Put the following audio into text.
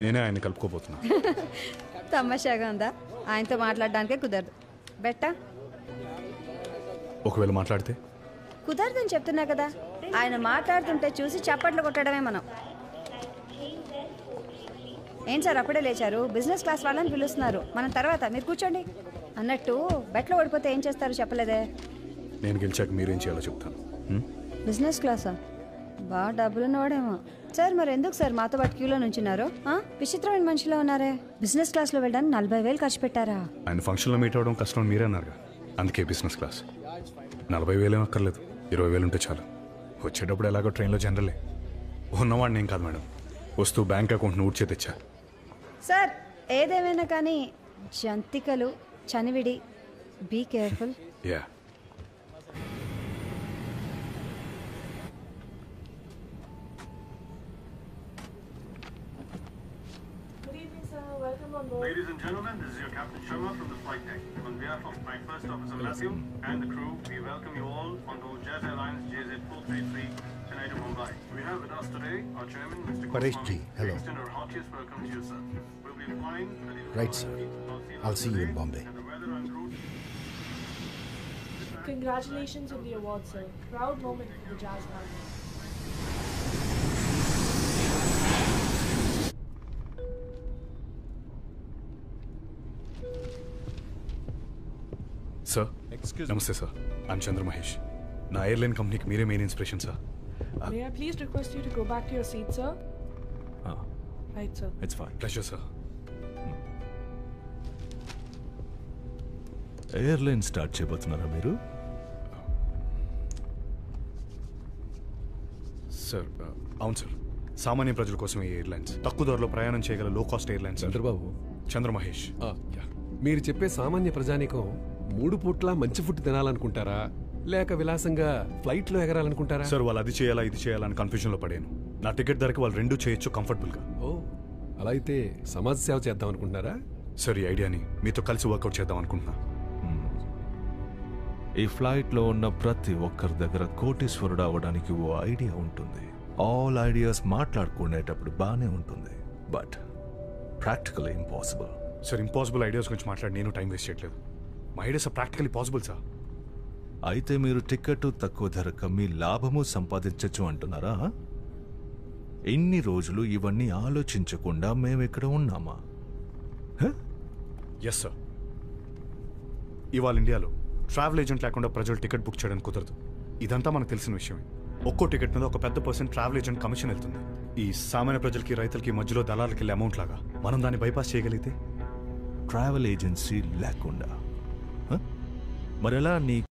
నేనే ఆయన కలుపుకోబోతున్నా తమాషాగా ఉందా ఆయనతో మాట్లాడడానికే కుదరదు బెట్ట ఒకవేళ మాట్లాడితే కుదరదని చెప్తున్నా కదా ఆయన మాట్లాడుతుంటే చూసి చప్పట్లు కొట్టడమే మనం ఏం సార్ అప్పుడే లేచారు బిజినెస్ క్లాస్ వాళ్ళని పిలుస్తున్నారు మనం తర్వాత మీరు కూర్చోండి అన్నట్టు బెట్లో ఓడిపోతే ఏం చేస్తారు చెప్పలేదే నేను గెలిచాక మీరేం చేయాలో చెప్తాను హ్మ్? బిజినెస్ క్లాసా బాగా డబ్బులున్నవాడేమో సార్ మరి ఎందుకు సార్ మాతో పాటు క్యూలో నుంచున్నారు ఆ? విచిత్రమైన మనిషిలో ఉన్నారే బిజినెస్ క్లాస్లో వెళ్ళడానికి నలభై వేలు ఖర్చు పెట్టారా ఆయన ఫంక్షన్లో మీట్ అవ్వడం కష్టం అని మీరే అన్నారుగా అందుకే బిజినెస్ క్లాస్ నలభై వేలేం అక్కర్లేదు ఇరవై వేలు ఉంటే చాలు వచ్చేటప్పుడు ఎలాగో ట్రైన్లో జనరలే ఉన్నవాడిని ఏం కాదు మేడం వస్తూ బ్యాంక్ అకౌంట్ ఊడ్చే తెచ్చా సార్ ఏదేమైనా కానీ జంతికలు చనివిడి బీ కేర్ఫుల్ యా Good evening, sir. Welcome on board. Ladies and gentlemen, this is your Captain Sharma from the flight deck. On behalf of my first officer Matthew and the crew, we welcome you all on board Jazz Airlines JZ433 Chennai to Mumbai. We have with us today our chairman, Mr. Paresh Goswami. ji, hello. We extend our heartiest welcome to you, sir. We'll be flying at the Right, sir. I'll see you in Bombay. And the weather en route Congratulations on the award, sir. Proud moment for the Jazz family. Sir నమస్తే sir I'm Chandra Mahesh నా airline కంపెనీకి మీరే main inspiration sir May I please request you to go back to your seat, sir? Right, sir. It's fine pleasure sir airline start చేయబోతున్నారా మీరు sir అవును sir సామాన్య ప్రజల కోసం ఈ ఎయిర్లైన్స్ తక్కువ ధరలో ప్రయాణం చేయగల low cost airlines Chandrababu Chandra Mahesh ఆ, మీరు చెప్పే సామాన్య ప్రజానికం మూడు పూట్ల మంచి ఫుడ్ తినాలనుకుంటారా లేక విలాసంగా ఫ్లైట్లో ఎగరాలనుకుంటారా సార్ వాళ్ళు అది చేయాలా ఇది చేయాలా అని కన్ఫ్యూజన్లో పడాను నా టికెట్ ధరకి వాళ్ళు రెండు చేయొచ్చు కంఫర్టబుల్గా ఓ అలా అయితే సమాజ సేవ చేద్దాం అనుకుంటున్నారా సార్ ఈ ఐడియాని మీతో కలిసి వర్కౌట్ చేద్దాం అనుకుంటున్నా ఈ ఫ్లైట్లో ఉన్న ప్రతి ఒక్కరి దగ్గర కోటీశ్వరుడు అవడానికి ఓ ఐడియా ఉంటుంది ఆల్ ఐడియాస్ మాట్లాడుకునేటప్పుడు బాగానే ఉంటుంది but practical impossible sir impossible ideas గురించి మాట్లాడి నేను టైం వేస్ట్ చేయట్లేదు మా ఐడియాస్ ప్రాక్టికలీ పాసిబుల్ సార్ అయితే మీరు టికెట్ తక్కువ ధరకు మీ లాభము సంపాదించచ్చు అంటున్నారా ఎన్ని రోజులు ఇవన్నీ ఆలోచించకుండా మేము ఇక్కడ ఉన్నామా ఎస్ సార్ ఇవాళ ఇండియాలో ట్రావెల్ ఏజెంట్ లేకుండా ప్రజలు టికెట్ బుక్ చేయడానికి కుదరదు ఇదంతా మనకు తెలిసిన విషయమే ఒక్కో టికెట్ మీద ఒక పెద్ద పర్సెంట్ ట్రావెల్ ఏజెంట్ కమిషన్ వెళ్తుంది ఈ సామాన్య ప్రజలకి రైతులకి మధ్యలో దళాలకి వెళ్ళే అమౌంట్ లాగా మనం దాన్ని బైపాస్ చేయగలిగితే ట్రావెల్ ఏజెన్సీ లేకుండా హ? మరెలా నీ